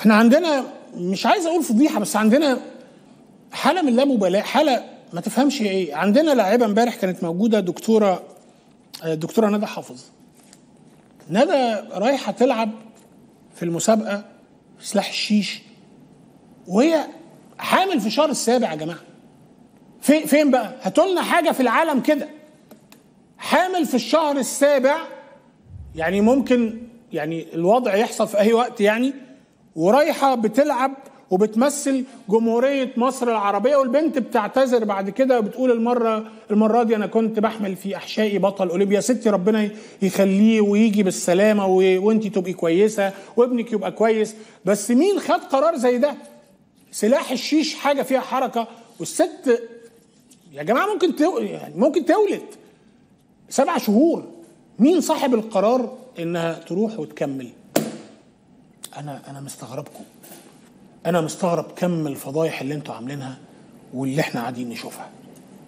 احنا عندنا مش عايز اقول فضيحه بس عندنا حاله من اللامبالاه حاله ما تفهمش هي ايه عندنا لاعبه امبارح كانت موجوده دكتوره الدكتوره ندى حافظ ندى رايحه تلعب في المسابقه في سلاح الشيش وهي حامل في الشهر السابع يا جماعه في فين بقى هاتوا لنا حاجه في العالم كده حامل في الشهر السابع يعني ممكن يعني الوضع يحصل في اي وقت يعني ورايحه بتلعب وبتمثل جمهورية مصر العربية والبنت بتعتذر بعد كده وبتقول المرة المرة دي أنا كنت بحمل في أحشائي بطل أولمبيا ستي ربنا يخليه ويجي بالسلامة و... وأنت تبقي كويسة وابنك يبقى كويس بس مين خد قرار زي ده؟ سلاح الشيش حاجة فيها حركة والست يا جماعة ممكن تو... يعني ممكن تولد سبع شهور مين صاحب القرار إنها تروح وتكمل؟ أنا أنا مستغربكم انا مستغرب كم الفضايح اللي انتوا عاملينها واللي احنا قاعدين نشوفها